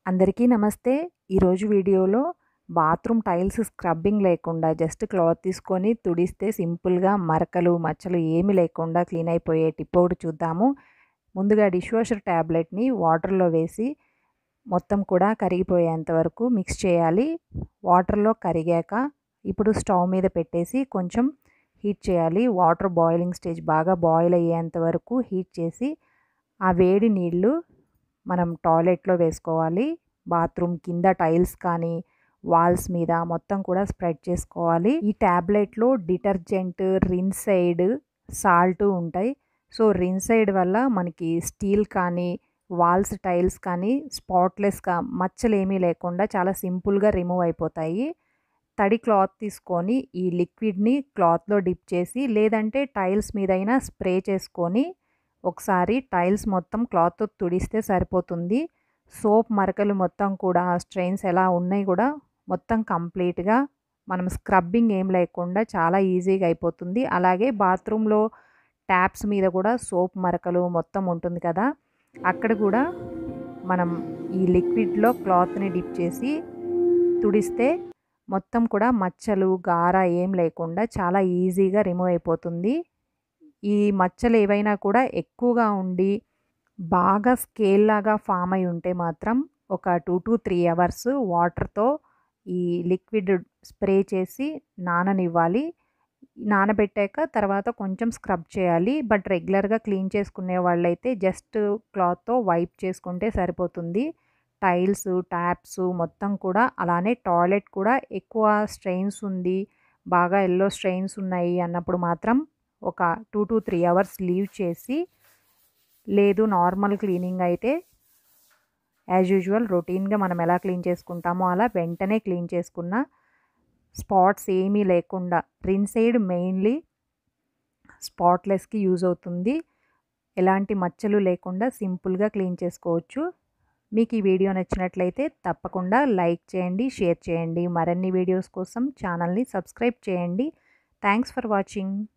అందరికీ నమస్తే ఈరోజు వీడియోలో బాత్రూమ్ టైల్స్ స్క్రబ్బింగ్ లేకుండా జస్ట్ క్లాత్ తీసుకొని తుడిస్తే సింపుల్గా మరకలు మచ్చలు ఏమి లేకుండా క్లీన్ అయిపోయే టిప్ ఒకటి చూద్దాము ముందుగా డిష్ వాషర్ ట్యాబ్లెట్ని వాటర్లో వేసి మొత్తం కూడా కరిగిపోయేంత వరకు మిక్స్ చేయాలి వాటర్లో కరిగాక ఇప్పుడు స్టవ్ మీద పెట్టేసి కొంచెం హీట్ చేయాలి వాటర్ బాయిలింగ్ స్టేజ్ బాగా బాయిల్ అయ్యేంత వరకు హీట్ చేసి ఆ వేడి నీళ్ళు మనం టాయిలెట్లో వేసుకోవాలి బాత్రూమ్ కింద టైల్స్ కానీ వాల్స్ మీద మొత్తం కూడా స్ప్రెడ్ చేసుకోవాలి ఈ ట్యాబ్లెట్లో డిటర్జెంట్ రిన్సైడ్ సాల్ట్ ఉంటాయి సో రిన్సైడ్ వల్ల మనకి స్టీల్ కానీ వాల్స్ టైల్స్ కానీ స్పాట్లెస్గా మచ్చలు ఏమీ లేకుండా చాలా సింపుల్గా రిమూవ్ అయిపోతాయి తడి క్లాత్ తీసుకొని ఈ లిక్విడ్ని క్లాత్లో డిప్ చేసి లేదంటే టైల్స్ మీదైనా స్ప్రే చేసుకొని ఒకసారి టైల్స్ మొత్తం క్లాత్తో తుడిస్తే సరిపోతుంది సోప్ మరకలు మొత్తం కూడా స్ట్రెయిన్స్ ఎలా ఉన్నాయి కూడా మొత్తం కంప్లీట్గా మనం స్క్రబ్బింగ్ ఏం లేకుండా చాలా ఈజీగా అయిపోతుంది అలాగే బాత్రూంలో ట్యాప్స్ మీద కూడా సోప్ మరకలు మొత్తం ఉంటుంది కదా అక్కడ కూడా మనం ఈ లిక్విడ్లో క్లాత్ని డిప్ చేసి తుడిస్తే మొత్తం కూడా మచ్చలు గార ఏం లేకుండా చాలా ఈజీగా రిమూవ్ అయిపోతుంది ఈ మచ్చలు ఏవైనా కూడా ఎక్కువగా ఉండి బాగా స్కేల్ లాగా ఫామ్ అయి ఉంటే మాత్రం ఒక టూ టు త్రీ అవర్స్ వాటర్తో ఈ లిక్విడ్ స్ప్రే చేసి నాననివ్వాలి నానబెట్టాక తర్వాత కొంచెం స్క్రబ్ చేయాలి బట్ రెగ్యులర్గా క్లీన్ చేసుకునే వాళ్ళైతే జస్ట్ క్లాత్తో వైప్ చేసుకుంటే సరిపోతుంది టైల్స్ ట్యాప్స్ మొత్తం కూడా అలానే టాయిలెట్ కూడా ఎక్కువ స్ట్రెయిన్స్ ఉంది బాగా ఎల్లో స్ట్రెయిన్స్ ఉన్నాయి అన్నప్పుడు మాత్రం ఒక two to three hours leave చేసి లేదు నార్మల్ క్లీనింగ్ అయితే యాజ్ యూజువల్ రొటీన్గా మనం ఎలా క్లీన్ చేసుకుంటామో అలా వెంటనే క్లీన్ చేసుకున్న స్పాట్స్ ఏమీ లేకుండా రిన్సైడ్ మెయిన్లీ స్పాట్లెస్కి యూజ్ అవుతుంది ఎలాంటి మచ్చలు లేకుండా సింపుల్గా క్లీన్ చేసుకోవచ్చు మీకు ఈ వీడియో నచ్చినట్లయితే తప్పకుండా లైక్ చేయండి షేర్ చేయండి మరిన్ని వీడియోస్ కోసం ఛానల్ని సబ్స్క్రైబ్ చేయండి థ్యాంక్స్ ఫర్ వాచింగ్